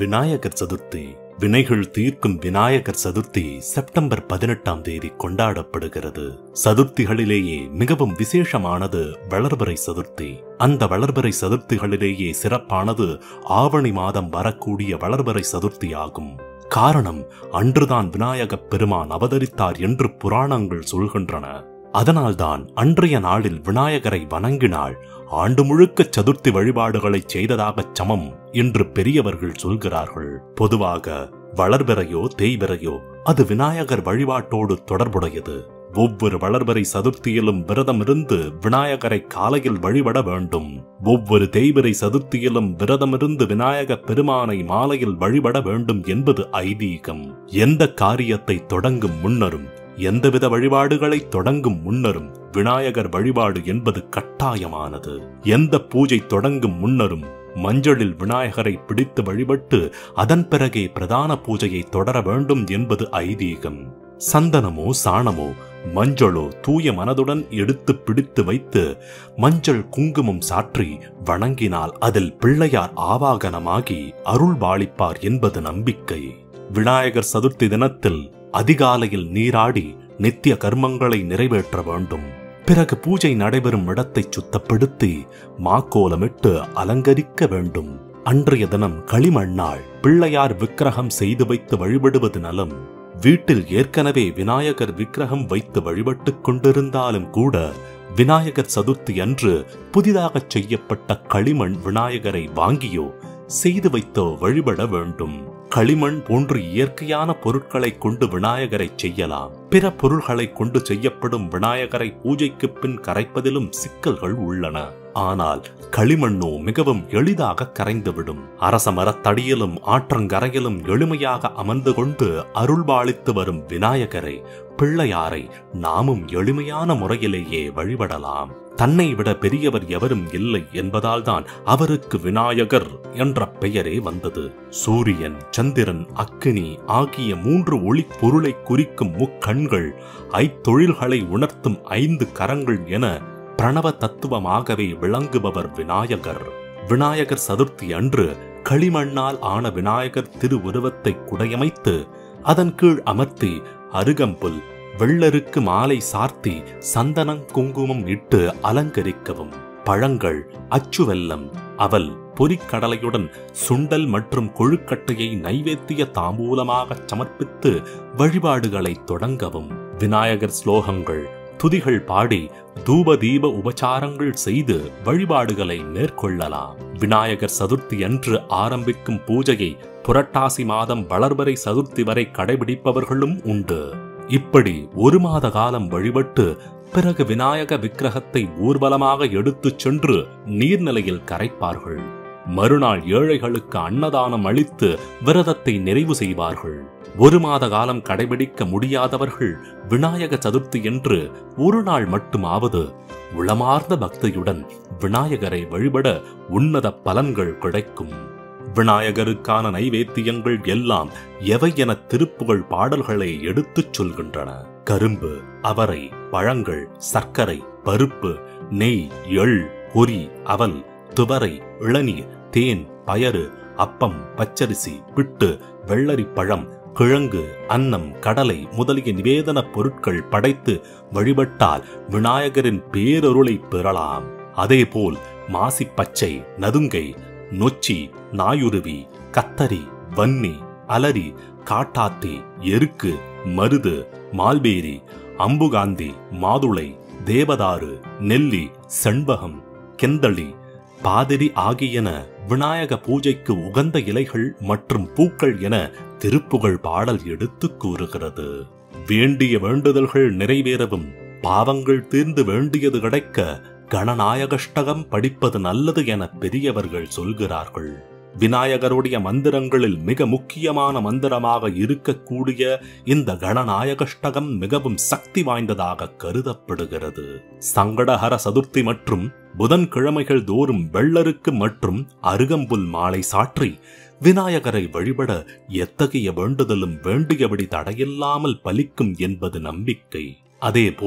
விநாயகர் சதுர்த்தி வினைகள் தீர்க்கும் விநாயகர் சதுர்த்தி செப்டம்பர் பதினெட்டாம் தேதி கொண்டாடப்படுகிறது சதுர்த்திகளிலேயே மிகவும் விசேஷமானது வளர்பிறை சதுர்த்தி அந்த வளர்பிறை சதுர்த்திகளிலேயே சிறப்பானது ஆவணி மாதம் வரக்கூடிய வளர்பிறை சதுர்த்தி ஆகும் காரணம் அன்றுதான் விநாயகப் பெருமான் அவதரித்தார் என்று புராணங்கள் சொல்கின்றன அதனால்தான் அன்றைய நாளில் விநாயகரை வணங்கினால் ஆண்டு முழுக்க சதுர்த்தி வழிபாடுகளைச் செய்ததாகச் சமம் என்று பெரியவர்கள் சொல்கிறார்கள் பொதுவாக வளர்பிறையோ தேய்பிறையோ அது விநாயகர் வழிபாட்டோடு தொடர்புடையது ஒவ்வொரு வளர்பிறை சதுர்த்தியிலும் விரதமிருந்து விநாயகரை காலையில் வழிபட வேண்டும் ஒவ்வொரு தேய்பிறை சதுர்த்தியிலும் விரதமிருந்து விநாயக பெருமானை மாலையில் வழிபட வேண்டும் என்பது ஐதீகம் எந்த காரியத்தை தொடங்கும் முன்னரும் எந்தவித வழிபாடுகளை தொடங்கும் முன்னரும் விநாயகர் வழிபாடு என்பது கட்டாயமானது எந்த பூஜை தொடங்கும் முன்னரும் மஞ்சளில் விநாயகரை பிடித்து வழிபட்டு அதன் பிறகே பிரதான பூஜையை தொடர வேண்டும் என்பது ஐதீகம் சந்தனமோ சாணமோ மஞ்சளோ தூய மனதுடன் எடுத்து பிடித்து வைத்து மஞ்சள் குங்குமம் சாற்றி வணங்கினால் அதில் பிள்ளையார் ஆவாகனமாகி அருள் பாலிப்பார் என்பது நம்பிக்கை விநாயகர் சதுர்த்தி தினத்தில் அதிகாலையில் நீராடி நித்திய கர்மங்களை நிறைவேற்ற வேண்டும் பிறகு பூஜை நடைபெறும் இடத்தை சுத்தப்படுத்தி மாக்கோலமிட்டு அலங்கரிக்க வேண்டும் அன்றைய தினம் களிமண்ணாள் பிள்ளையார் விக்கிரகம் செய்து வைத்து வழிபடுவது நலம் வீட்டில் ஏற்கனவே விநாயகர் விக்கிரகம் வைத்து வழிபட்டுக் கொண்டிருந்தாலும் கூட விநாயகர் சதுர்த்தி அன்று புதிதாகச் செய்யப்பட்ட களிமண் விநாயகரை வாங்கியோ செய்து வைத்தோ வழிபட வேண்டும் களிமண் போன்று இயற்கையான பொருட்களை கொண்டு விநாயகரை செய்யலாம் பிற பொருள்களை கொண்டு செய்யப்படும் விநாயகரை பூஜைக்கு பின் கரைப்பதிலும் சிக்கல்கள் உள்ளன ஆனால் களிமண்ணோ மிகவும் எளிதாக கரைந்துவிடும் அரச மரத்தடியிலும் ஆற்றங்கரையிலும் எளிமையாக அமர்ந்து கொண்டு அருள்பாலித்து வரும் விநாயகரை பிள்ளையாரை நாமும் எளிமையான முறையிலேயே வழிபடலாம் தன்னை விட பெரியவர் எவரும் இல்லை என்பதால்தான் அவருக்கு விநாயகர் என்ற பெயரே வந்தது சூரியன் சந்திரன் அக்கினி ஆகிய மூன்று ஒளி பொருளை குறிக்கும் முக்கண்கள் ஐத்தொழில்களை உணர்த்தும் ஐந்து கரங்கள் என பிரணவ தத்துவமாகவே விளங்குபவர் விநாயகர் விநாயகர் சதுர்த்தி அன்று களிமண்ணால் ஆன விநாயகர் திருவுருவத்தை குடையமைத்து அதன் கீழ் அமர்த்தி அருகம்புல் வெள்ளருக்கு மாலை சார்த்தி சந்தனம் குங்குமம் இட்டு அலங்கரிக்கவும் பழங்கள் அச்சு வெல்லம் அவல் பொரிக்கடலையுடன் சுண்டல் மற்றும் கொழுக்கட்டையை நைவேத்திய தாம்பூலமாக சமர்ப்பித்து வழிபாடுகளை தொடங்கவும் விநாயகர் ஸ்லோகங்கள் துதிகள் பாடி தூப தீப உபச்சாரங்கள் செய்து வழிபாடுகளை மேற்கொள்ளலாம் விநாயகர் சதுர்த்தி அன்று ஆரம்பிக்கும் பூஜையை புரட்டாசி மாதம் வளர்வரை சதுர்த்தி வரை கடைபிடிப்பவர்களும் உண்டு இப்படி ஒரு மாத காலம் வழிபட்டு பிறகு விநாயக விக்கிரகத்தை ஊர்வலமாக எடுத்துச் சென்று நீர்நிலையில் கரைப்பார்கள் மறுநாள் ஏழைகளுக்கு அன்னதானம் அளித்து விரதத்தை நிறைவு செய்வார்கள் ஒரு மாத காலம் கடைபிடிக்க முடியாதவர்கள் விநாயக சதுர்த்தி என்று ஒரு நாள் மட்டுமாவது உளமார்ந்த பக்தியுடன் விநாயகரை வழிபட உன்னத பலன்கள் கிடைக்கும் விநாயகருக்கான நைவேத்தியங்கள் எல்லாம் எவை என திருப்புகழ் பாடல்களை எடுத்துச் சொல்கின்றன கரும்பு அவரை பழங்கள் சர்க்கரை பருப்பு நெய் எள் பொரி அவல் துவரை இளநீர் தேன் பயறு அப்பம் பச்சரிசி பிட்டு வெள்ளரி பழம் கிழங்கு அன்னம் கடலை முதலிய நிவேதன பொருட்கள் படைத்து வழிபட்டால் விநாயகரின் பேரருளை பெறலாம் அதேபோல் மாசி பச்சை நதுங்கை நொச்சி நாயுருவி கத்தரி வன்னி அலரி காட்டாத்தி எருக்கு மருது மால்பேரி அம்புகாந்தி மாதுளை தேவதாரு நெல்லி செண்பகம் கெந்தளி பாதிரி ஆகியன விநாயக பூஜைக்கு உகந்த இலைகள் மற்றும் பூக்கள் என திருப்புகழ் பாடல் எடுத்து கூறுகிறது வேண்டிய வேண்டுதல்கள் நிறைவேறவும் பாவங்கள் தீர்ந்து வேண்டியது கிடைக்க கணநாயகஷ்டகம் படிப்பது நல்லது என பெரியவர்கள் சொல்கிறார்கள் விநாயகருடைய மந்திரங்களில் மிக முக்கியமான மந்திரமாக இருக்கக்கூடிய இந்த கணநாயகஷ்டகம் மிகவும் சக்தி வாய்ந்ததாக கருதப்படுகிறது சங்கடஹர சதுர்த்தி மற்றும் புதன்கிழமைகள் தோறும் வெள்ளருக்கு மற்றும் அருகம்புல் மாலை சாற்றி விநாயகரை வழிபட எத்தகைய வேண்டுதலும் வேண்டியபடி தடையில்லாமல் பலிக்கும் என்பது நம்பிக்கை அதேபோல்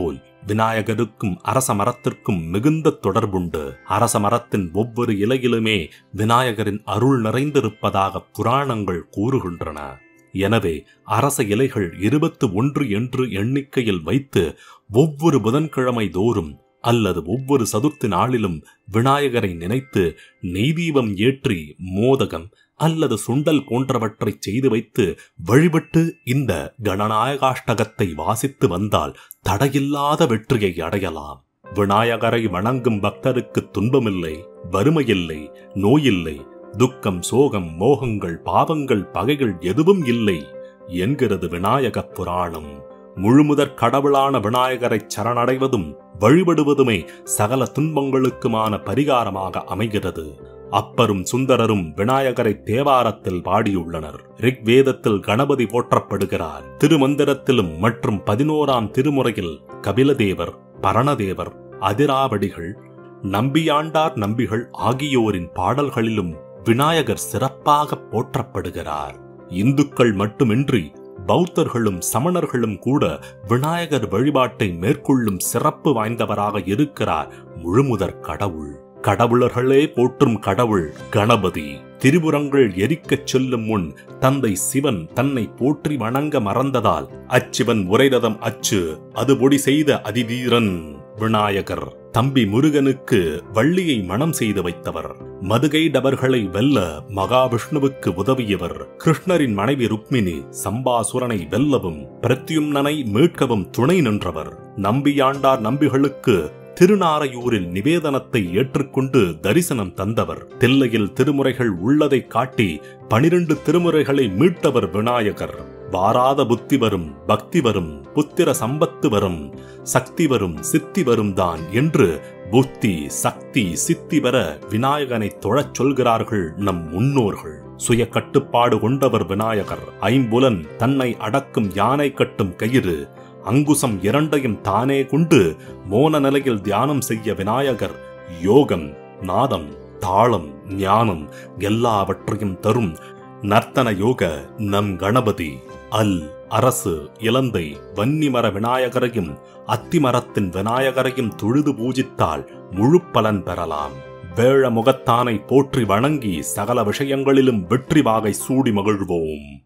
விநாயகருக்கும் அரச மரத்திற்கும் மிகுந்த தொடர்புண்டு அரச மரத்தின் ஒவ்வொரு இலையிலுமே விநாயகரின் அருள் நிறைந்திருப்பதாக புராணங்கள் கூறுகின்றன எனவே அரச இலைகள் இருபத்து ஒன்று என்று எண்ணிக்கையில் வைத்து ஒவ்வொரு புதன்கிழமை தோறும் அல்லது ஒவ்வொரு சதுர்த்தி நாளிலும் விநாயகரை நினைத்து நெய்தீபம் ஏற்றி மோதகம் அல்லது சுண்டல் போன்றவற்றை செய்து வைத்து வழிபட்டு இந்த கணநாயகாஷ்டகத்தை வாசித்து வந்தால் தடையில்லாத வெற்றியை அடையலாம் விநாயகரை வணங்கும் பக்தருக்கு துன்பமில்லை வறுமையில்லை நோயில்லை துக்கம் சோகம் மோகங்கள் பாவங்கள் பகைகள் எதுவும் இல்லை என்கிறது விநாயகப் புராணம் முழுமுதற் கடவுளான விநாயகரை சரணடைவதும் வழிபடுவதுமே சகல துன்பங்களுக்குமான பரிகாரமாக அமைகிறது அப்பரும் சுந்தரரும் விநாயகரை தேவாரத்தில் பாடியுள்ளனர் ரிக்வேதத்தில் கணபதி போற்றப்படுகிறார் திருமந்திரத்திலும் மற்றும் பதினோராம் திருமுறையில் கபிலதேவர் பரணதேவர் அதிராவடிகள் நம்பியாண்டார் நம்பிகள் ஆகியோரின் பாடல்களிலும் விநாயகர் சிறப்பாக போற்றப்படுகிறார் இந்துக்கள் மட்டுமின்றி பௌத்தர்களும் சமணர்களும் கூட விநாயகர் வழிபாட்டை மேற்கொள்ளும் சிறப்பு வாய்ந்தவராக இருக்கிறார் முழுமுதற் கடவுள் கடவுளர்களே போற்றும் கடவுள் கணபதி திரிபுரங்கள் எரிக்கச் செல்லும் முன் தந்தை சிவன் தன்னை போற்றி வணங்க மறந்ததால் அச்சிவன் உரைரதம் அச்சு அது பொடி செய்த அதிதீரன் விநாயகர் தம்பி முருகனுக்கு வள்ளியை மனம் செய்து வைத்தவர் மதுகை டபர்களை வெல்ல மகாவிஷ்ணுவுக்கு உதவியவர் கிருஷ்ணரின் மனைவி ருக்மிணி சம்பாசுரனை வெல்லவும் பிரத்யும்னனை மீட்கவும் துணை நின்றவர் நம்பியாண்டார் நம்பிகளுக்கு திருநாரையூரில் நிவேதனத்தை ஏற்றுக்கொண்டு தரிசனம் தந்தவர் தில்லையில் திருமுறைகள் உள்ளதை காட்டி பனிரெண்டு திருமுறைகளை மீட்டவர் விநாயகர் வாராத புத்தி வரும் பக்தி வரும் புத்திர சம்பத்து வரும் சக்தி வரும் சித்தி வரும் தான் என்று புத்தி சக்தி சித்தி வர விநாயகனை தொழச் சொல்கிறார்கள் நம் முன்னோர்கள் சுய கட்டுப்பாடு கொண்டவர் விநாயகர் ஐம்புலன் தன்னை அடக்கும் யானை கட்டும் கயிறு அங்குசம் இரண்டையும் தானே கொண்டு மோன நிலையில் தியானம் செய்ய விநாயகர் யோகம் நாதம் தாளம் ஞானம் எல்லாவற்றையும் தரும் நர்த்தன யோக நம் கணபதி அல் அரசு இலந்தை வன்னிமர விநாயகரையும் அத்திமரத்தின் விநாயகரையும் தொழுது பூஜித்தால் முழு பலன் பெறலாம் வேழ முகத்தானை போற்றி வணங்கி சகல விஷயங்களிலும் வெற்றி வாகை சூடி மகிழ்வோம்